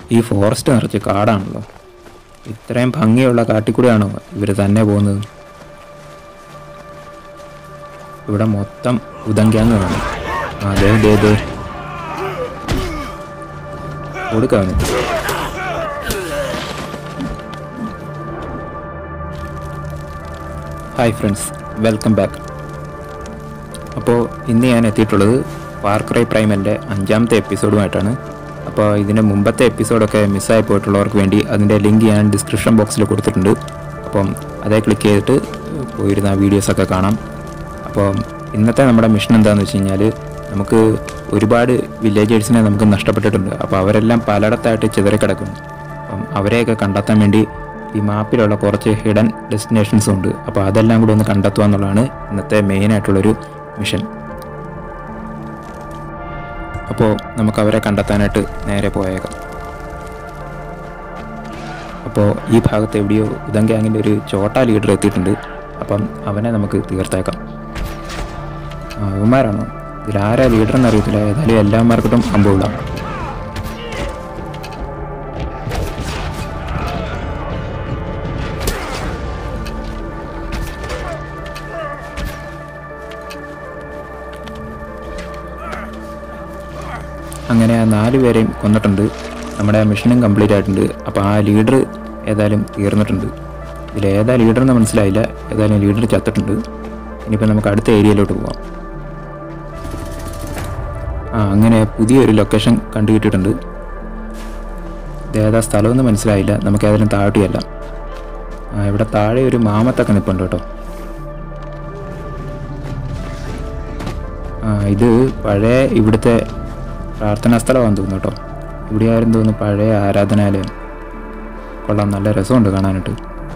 ഈ ഫോറസ്റ്റ് നിറച്ച് കാടാണല്ലോ ഇത്രയും ഭംഗിയുള്ള കാട്ടിക്കൂടെയാണോ ഇവർ തന്നെ പോകുന്നത് ഇവിടെ മൊത്തം ഉദങ്കാന്ന് വേണം അതെ അതെ അതെ കൊടുക്കാന് ഹായ് ഫ്രണ്ട്സ് വെൽക്കം ബാക്ക് അപ്പോൾ ഇന്ന് ഞാൻ എത്തിയിട്ടുള്ളത് പാർക്രൈ പ്രൈമിൻ്റെ അഞ്ചാമത്തെ എപ്പിസോഡുമായിട്ടാണ് അപ്പോൾ ഇതിൻ്റെ മുമ്പത്തെ എപ്പിസോഡൊക്കെ മിസ്സായി പോയിട്ടുള്ളവർക്ക് വേണ്ടി അതിൻ്റെ ലിങ്ക് ഞാൻ ഡിസ്ക്രിപ്ഷൻ ബോക്സിൽ കൊടുത്തിട്ടുണ്ട് അപ്പം അതേ ക്ലിക്ക് ചെയ്തിട്ട് പോയിരുന്ന ആ വീഡിയോസൊക്കെ കാണാം അപ്പോൾ ഇന്നത്തെ നമ്മുടെ മിഷൻ എന്താണെന്ന് വെച്ച് കഴിഞ്ഞാൽ നമുക്ക് ഒരുപാട് വില്ലേജേഴ്സിനെ നമുക്ക് നഷ്ടപ്പെട്ടിട്ടുണ്ട് അപ്പോൾ അവരെല്ലാം പലയിടത്തായിട്ട് ചിതറിക്കിടക്കുന്നു അപ്പം അവരെയൊക്കെ കണ്ടെത്താൻ വേണ്ടി ഈ മാപ്പിലുള്ള കുറച്ച് ഹിഡൻ ഡെസ്റ്റിനേഷൻസും ഉണ്ട് അപ്പോൾ അതെല്ലാം കൂടി ഒന്ന് കണ്ടെത്തുക എന്നുള്ളതാണ് ഇന്നത്തെ മെയിൻ ആയിട്ടുള്ളൊരു മിഷൻ അപ്പോൾ നമുക്ക് അവരെ കണ്ടെത്താനായിട്ട് നേരെ പോയേക്കാം അപ്പോൾ ഈ ഭാഗത്ത് എവിടെയോ ഉദം ഗ്യാങ്ങിൻ്റെ ഒരു ചോട്ട ലീഡർ എത്തിയിട്ടുണ്ട് അപ്പം അവനെ നമുക്ക് തീർത്തേക്കാം ആ, അവന്മാരാണോ ഇതിലാരാ ലീഡർ എന്നറിയത്തില്ല ഏതായാലും എല്ലാമാർക്കിട്ടും അമ്പുള്ളാം അങ്ങനെ ആ നാല് പേരെയും കൊന്നിട്ടുണ്ട് നമ്മുടെ മിഷനും കംപ്ലീറ്റ് ആയിട്ടുണ്ട് അപ്പോൾ ആ ലീഡർ ഏതായാലും തീർന്നിട്ടുണ്ട് ഇതിൽ ഏതാ ലീഡർ എന്ന് മനസ്സിലായില്ല ഏതായാലും ലീഡർ ചത്തിട്ടുണ്ട് ഇനിയിപ്പോൾ നമുക്ക് അടുത്ത ഏരിയയിലോട്ട് പോവാം ആ അങ്ങനെ പുതിയൊരു ലൊക്കേഷൻ കണ്ടുകിട്ടിട്ടുണ്ട് ഇതേതാ സ്ഥലമൊന്നും മനസ്സിലായില്ല നമുക്ക് ഏതായാലും താഴെയല്ല ആ ഇവിടെ താഴെ ഒരു മാമത്തൊക്കെ നിൽപ്പുണ്ട് കേട്ടോ ആ ഇത് പഴയ ഇവിടുത്തെ പ്രാർത്ഥനാ സ്ഥലമാണെന്ന് തോന്നുന്നു കേട്ടോ ഇവിടെ ആരും തോന്നുന്നു പഴയ ആരാധനാലയം കൊള്ളാം നല്ല രസമുണ്ട് കാണാനായിട്ട്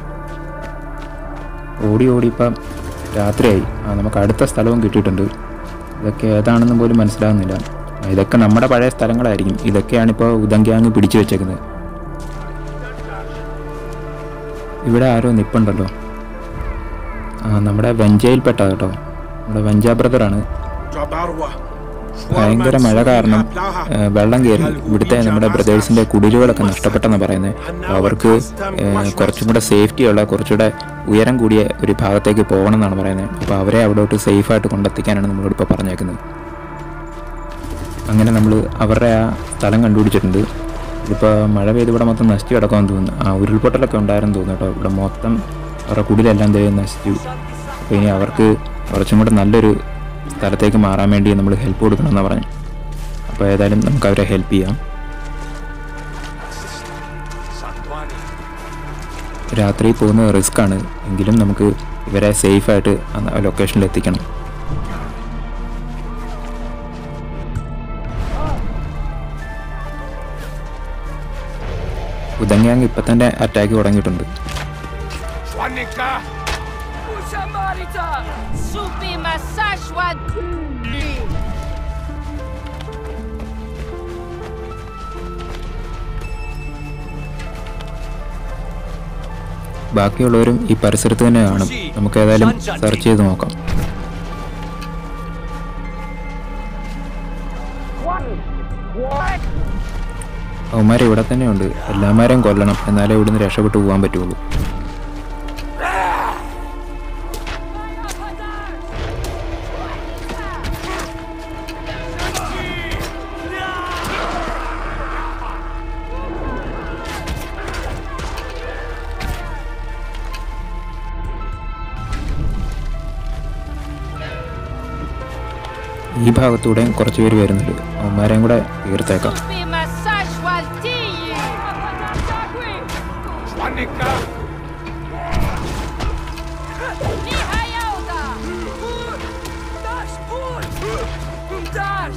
ഓടി ഓടി ഇപ്പം രാത്രിയായി ആ നമുക്ക് അടുത്ത സ്ഥലവും കിട്ടിയിട്ടുണ്ട് ഇതൊക്കെ ഏതാണെന്ന് പോലും മനസ്സിലാകുന്നില്ല ആ, ഇതൊക്കെ നമ്മുടെ പഴയ സ്ഥലങ്ങളായിരിക്കും ഇതൊക്കെയാണിപ്പോൾ ഉദങ്ക്യാങ് പിടിച്ചു വെച്ചേക്കുന്നത് ഇവിടെ ആരോ നിപ്പുണ്ടല്ലോ ആ നമ്മുടെ വെഞ്ചയിൽപ്പെട്ട കേട്ടോ നമ്മുടെ വെഞ്ച ബ്രദറാണ് ഭയങ്കര മഴ കാരണം ഏ, വെള്ളം കയറി ഇവിടുത്തെ നമ്മുടെ ബ്രദേഴ്സിന്റെ കുടിലുകളൊക്കെ നഷ്ടപ്പെട്ടെന്ന് പറയുന്നത് അപ്പോൾ അവർക്ക് ഏ, കുറച്ചും കൂടെ സേഫ്റ്റിയുള്ള കുറച്ചുകൂടെ ഉയരം കൂടിയ ഒരു ഭാഗത്തേക്ക് പോകണം എന്നാണ് പറയുന്നത് അപ്പോൾ അവരെ അവിടോട്ട് സേഫായിട്ട് കൊണ്ടെത്തിക്കാനാണ് നമ്മളോട് ഇപ്പോൾ പറഞ്ഞേക്കുന്നത് അങ്ങനെ നമ്മൾ അവരുടെ ആ സ്ഥലം കണ്ടുപിടിച്ചിട്ടുണ്ട് ഇതിപ്പോൾ മഴ പെയ്ത് ഇവിടെ മൊത്തം നശിച്ചു കിടക്കുമെന്ന് തോന്നുന്നു ആ ഉരുൾപൊട്ടലൊക്കെ ഉണ്ടായിരുന്നു തോന്നുന്നു കേട്ടോ ഇവിടെ മൊത്തം അവരുടെ കുടിലെല്ലാം ദേ നശിച്ചു അപ്പോൾ ഇനി അവർക്ക് കുറച്ചും കൂടെ നല്ലൊരു സ്ഥലത്തേക്ക് മാറാൻ വേണ്ടി നമ്മൾ ഹെൽപ്പ് കൊടുക്കണമെന്നാണ് പറഞ്ഞു അപ്പോൾ ഏതായാലും നമുക്ക് അവരെ ഹെൽപ്പ് ചെയ്യാം രാത്രി പോകുന്നത് റിസ്ക് ആണ് എങ്കിലും നമുക്ക് ഇവരെ സേഫായിട്ട് ആ ലൊക്കേഷനിൽ എത്തിക്കണം ഉദങ്യാങ് ഇപ്പം തന്നെ അറ്റാക്ക് തുടങ്ങിയിട്ടുണ്ട് Ushamarita! Supi Masashwan! ബാക്കിയുള്ളവരും ഈ പരിസരത്ത് തന്നെ കാണും നമുക്ക് ഏതായാലും സെർച്ച് ചെയ്ത് നോക്കാം അവന്മാർ ഇവിടെ തന്നെയുണ്ട് എല്ലാമാരെയും കൊല്ലണം എന്നാലേ ഇവിടുന്ന് രക്ഷപ്പെട്ടു പോകാൻ പറ്റുള്ളൂ ഈ ഭാഗത്തൂടെയും കുറച്ച് പേര് വരുന്നുണ്ട് അവന്മാരെയും കൂടെ തീർത്തേക്കാം Supi Masashwan Tiyi! Nihayauda! Dash Pul! Dash!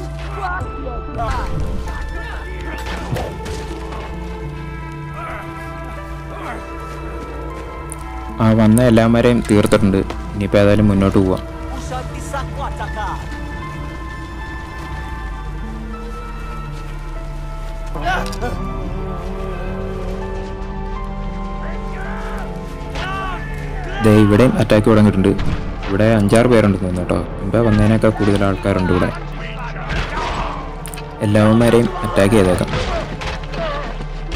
ആ വന്ന എല്ലാവരെയും തീർത്തിട്ടുണ്ട് ഇനിയിപ്പോൾ ഏതായാലും മുന്നോട്ട് പോവാം ദേ ഇവിടെയും അറ്റാക്ക് തുടങ്ങിയിട്ടുണ്ട് ഇവിടെ അഞ്ചാറ് പേരുണ്ട് തോന്നുന്നു കേട്ടോ മുമ്പേ വന്നതിനേക്കാൾ കൂടുതൽ ആൾക്കാരുണ്ട് ഇവിടെ എല്ലാവന്മാരെയും അറ്റാക്ക് ചെയ്തേക്കാം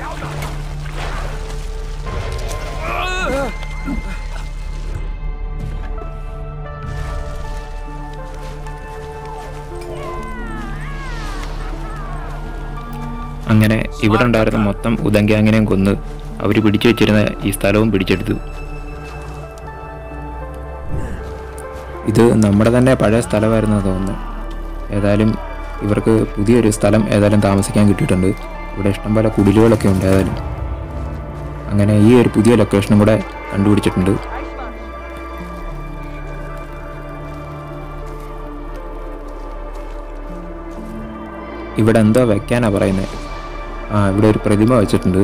അങ്ങനെ ഇവിടെ ഉണ്ടായിരുന്ന മൊത്തം ഉദങ്കാങ്ങിനെയും കൊന്ന് അവർ പിടിച്ചു വെച്ചിരുന്ന ഈ സ്ഥലവും പിടിച്ചെടുത്തു ഇത് നമ്മുടെ തന്നെ പഴയ സ്ഥലമായിരുന്നു തോന്നുന്നു ഏതായാലും ഇവർക്ക് പുതിയൊരു സ്ഥലം ഏതായാലും താമസിക്കാൻ കിട്ടിയിട്ടുണ്ട് ഇവിടെ ഇഷ്ടംപോലെ കുടിലുകളൊക്കെ ഉണ്ട് ഏതായാലും അങ്ങനെ ഈ ഒരു പുതിയ ലൊക്കേഷനും കൂടെ കണ്ടുപിടിച്ചിട്ടുണ്ട് ഇവിടെ എന്തോ വെക്കാനാ പറയുന്നത് ആ ഇവിടെ ഒരു പ്രതിമ വെച്ചിട്ടുണ്ട്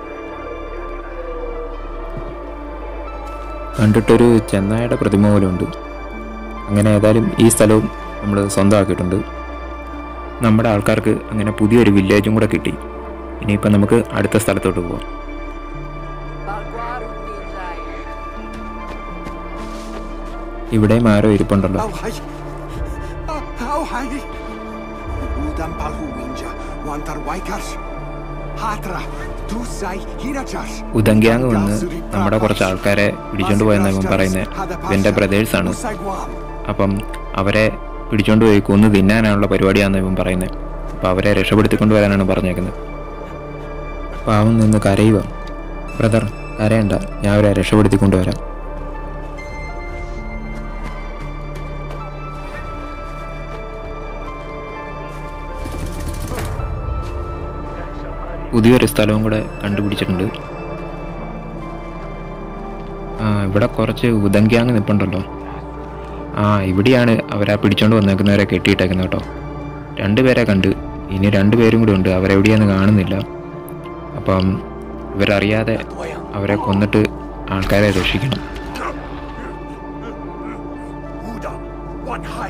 കണ്ടിട്ടൊരു ചെന്നായുടെ പ്രതിമ പോലെ ഉണ്ട് അങ്ങനെ ഏതായാലും ഈ സ്ഥലവും നമ്മൾ സ്വന്തമാക്കിയിട്ടുണ്ട് നമ്മുടെ ആൾക്കാർക്ക് അങ്ങനെ പുതിയൊരു വില്ലേജും കൂടെ കിട്ടി ഇനിയിപ്പം നമുക്ക് അടുത്ത സ്ഥലത്തോട്ട് പോവാം Barguaru Ninjai. ഇവിടെയും ആരോ ഇരിപ്പുണ്ടല്ലോ Au hai. Au hai. Udam palhu winja. Wantar waikars. Hatra. Tu sai hirajas. ഉദങ്ക്യാങ് വന്ന് നമ്മുടെ കുറച്ച് ആൾക്കാരെ പിടിച്ചോണ്ട് പോയെന്ന് ഇവൻ പറയുന്നത് ഇവൻ്റെ ബ്രദേഴ്സാണ് അപ്പം അവരെ പിടിച്ചോണ്ട് പോയി കൊന്ന് തിന്നാനുള്ള പരിപാടിയാണെന്ന് ഇവൻ പറയുന്നത് അപ്പോൾ അവരെ രക്ഷപ്പെടുത്തിക്കൊണ്ട് വരാനാണ് പറഞ്ഞേക്കുന്നത് പാവം നിന്ന് കരയുക ബ്രദർ കരയണ്ട ഞാൻ അവരെ രക്ഷപ്പെടുത്തിക്കൊണ്ട് വരാം പുതിയൊരു സ്ഥലവും കൂടെ കണ്ടുപിടിച്ചിട്ടുണ്ട് ആ ഇവിടെ കുറച്ച് ഉദങ്ക്യാങ് നിൽപ്പുണ്ടല്ലോ ആ ഇവിടെയാണ് അവരാ പിടിച്ചോണ്ട് വന്നേക്കുന്നവരെ കെട്ടിയിട്ടേക്കുന്നത് കേട്ടോ രണ്ടുപേരെ കണ്ട് ഇനി രണ്ടുപേരും കൂടി ഉണ്ട് അവരെവിടെയാന്ന് കാണുന്നില്ല അപ്പം ഇവരറിയാതെ അവരെ കൊന്നിട്ട് ആൾക്കാരെ രക്ഷിക്കണം Udam. One hai.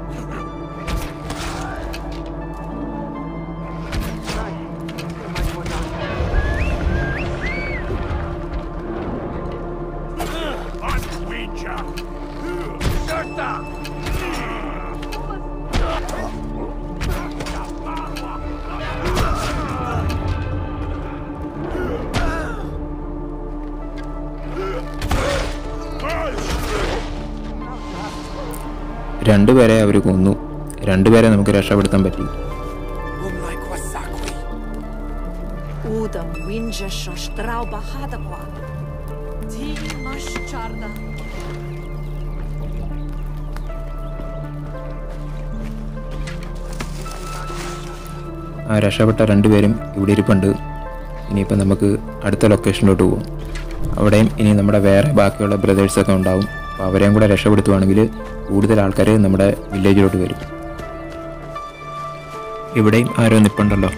രണ്ടുപേരെ അവർ കൊന്നു രണ്ടുപേരെ നമുക്ക് രക്ഷപ്പെടുത്താൻ പറ്റി Um like wasakwi. Udam winja shostrauba hadakwa. Timash charda. ആ രക്ഷപ്പെട്ട രണ്ടുപേരും ഇവിടെ ഇരിപ്പുണ്ട് ഇനിയിപ്പോൾ നമുക്ക് അടുത്ത ലൊക്കേഷനിലോട്ട് പോകാം അവിടെയും ഇനി നമ്മുടെ വേറെ ബാക്കിയുള്ള ബ്രദേഴ്സൊക്കെ ഉണ്ടാവും അപ്പോൾ അവരെയും കൂടെ രക്ഷപ്പെടുത്തുവാണെങ്കിൽ കൂടുതൽ ആൾക്കാർ നമ്മുടെ വില്ലേജിലോട്ട് വരും ഇവിടെയും ആരോ നിൽപ്പുണ്ടല്ലോ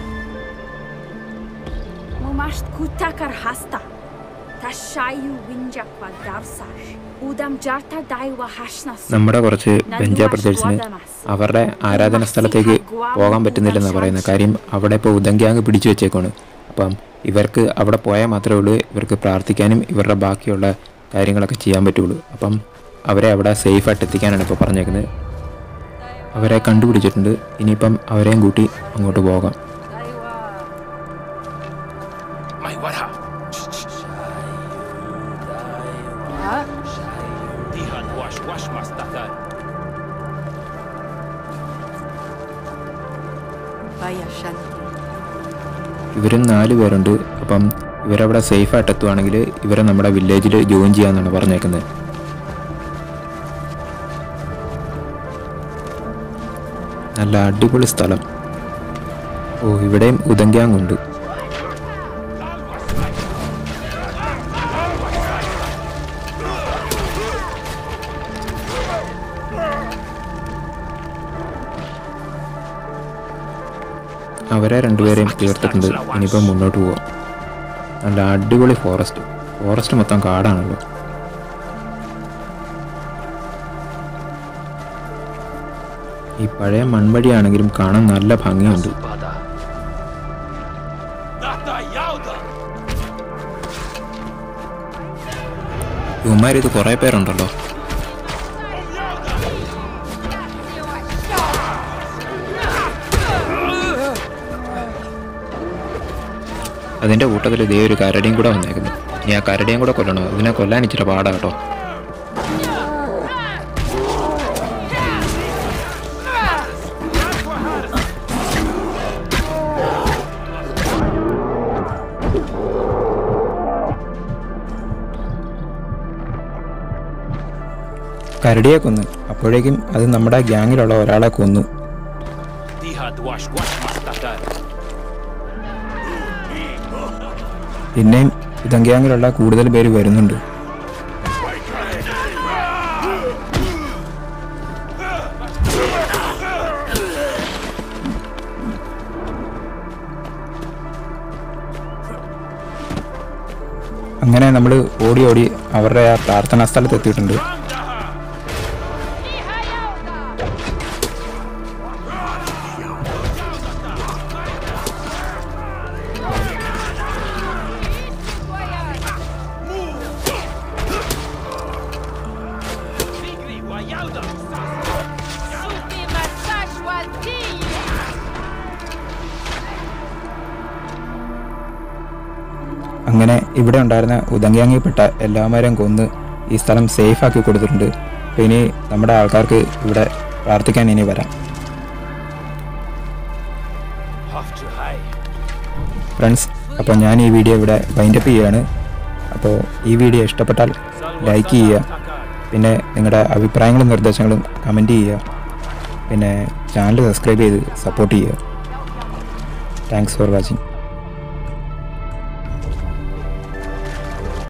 Mumast kutakar hasta. Tashayu winja kwa darsash. Udam jarta daiwa hashnas. നമ്മുടെ കുറച്ച് ബെഞ്ചാ ബ്രദേഴ്സിന് അവരുടെ ആരാധന സ്ഥലത്തേക്ക് പോകാൻ പറ്റുന്നില്ലെന്നാണ് പറയുന്നത് കാര്യം അവിടെ ഇപ്പോൾ ഉദങ്ക്യാങ് പിടിച്ചു വെച്ചേക്കാണ് അപ്പം ഇവർക്ക് അവിടെ പോയാൽ മാത്രമേ ഉള്ളൂ ഇവർക്ക് പ്രാർത്ഥിക്കാനും ഇവരുടെ ബാക്കിയുള്ള കാര്യങ്ങളൊക്കെ ചെയ്യാൻ പറ്റുള്ളൂ അപ്പം അവരെ അവിടെ സേഫായിട്ട് എത്തിക്കാനാണ് ഇപ്പോൾ പറഞ്ഞേക്കുന്നത് അവരെ കണ്ടുപിടിച്ചിട്ടുണ്ട് ഇനിയിപ്പം അവരെയും കൂട്ടി അങ്ങോട്ട് പോകാം My wara. Dihan wash wash mastakan. Vaya shan. ഇവരും നാല് പേരുണ്ട് അപ്പം ഇവരവിടെ സേഫായിട്ട് എത്തുവാണെങ്കിൽ ഇവരെ നമ്മുടെ വില്ലേജിൽ ജോയിൻ ചെയ്യാമെന്നാണ് പറഞ്ഞേക്കുന്നത് നല്ല അടിപൊളി സ്ഥലം ഓ ഇവിടെയും ഉദങ്ക്യാങ് ഉണ്ട് അവരെ രണ്ടുപേരെയും തീർത്തിട്ടുണ്ട് ഇനിയിപ്പം മുന്നോട്ട് പോവാം നല്ല അടിപൊളി ഫോറസ്റ്റ് ഫോറസ്റ്റ് മൊത്തം കാടാണല്ലോ ഈ പഴയ മൺവഴിയാണെങ്കിലും കാണാൻ നല്ല ഭംഗിയുണ്ട് Pada. Nata yauda. ഇവന്മാരിത് കുറേ പേരുണ്ടല്ലോ അതിൻ്റെ കൂട്ടത്തിൽ ഇതേ ഒരു കരടിയും കൂടെ വന്നേക്കുന്നു ഇനി ആ കരടിയും കൂടെ കൊല്ലണോ ഇതിനെ കൊല്ലാൻ ഇച്ചിരി പാടാ കേട്ടോ കരടിയെ കൊന്നു അപ്പോഴേക്കും അത് നമ്മുടെ ഗ്യാങ്ങിലുള്ള ഒരാളെ കൊന്നു Diha duash wash mastatar. പിന്നെയും ഇതം ഗ്യാങ്ങിലുള്ള കൂടുതൽ പേര് വരുന്നുണ്ട് അങ്ങനെ നമ്മൾ ഓടി ഓടി അവരുടെ ആ പ്രാർത്ഥനാ സ്ഥലത്ത് എത്തിയിട്ടുണ്ട് Iha Yauda! Vigri wa yauda. Supi massage waltiyu! അങ്ങനെ ഇവിടെ ഉണ്ടായിരുന്ന ഉദങ്കാങ്ങിൽപ്പെട്ട എല്ലാവരെയും കൊന്ന് ഈ സ്ഥലം സേഫ് ആക്കി കൊടുത്തിട്ടുണ്ട് അപ്പോൾ ഇനി നമ്മുടെ ആൾക്കാർക്ക് ഇവിടെ പ്രാർത്ഥിക്കാൻ ഇനി വരാം Half to high. ഫ്രണ്ട്സ് അപ്പോൾ ഞാൻ ഈ വീഡിയോ ഇവിടെ വൈൻഡപ്പ് ചെയ്യുകയാണ് അപ്പോൾ ഈ വീഡിയോ ഇഷ്ടപ്പെട്ടാൽ ലൈക്ക് ചെയ്യുക പിന്നെ നിങ്ങളുടെ അഭിപ്രായങ്ങളും നിർദ്ദേശങ്ങളും കമൻറ്റ് ചെയ്യുക പിന്നെ ചാനൽ സബ്സ്ക്രൈബ് ചെയ്ത് സപ്പോർട്ട് ചെയ്യുക താങ്ക്സ് ഫോർ വാച്ചിങ്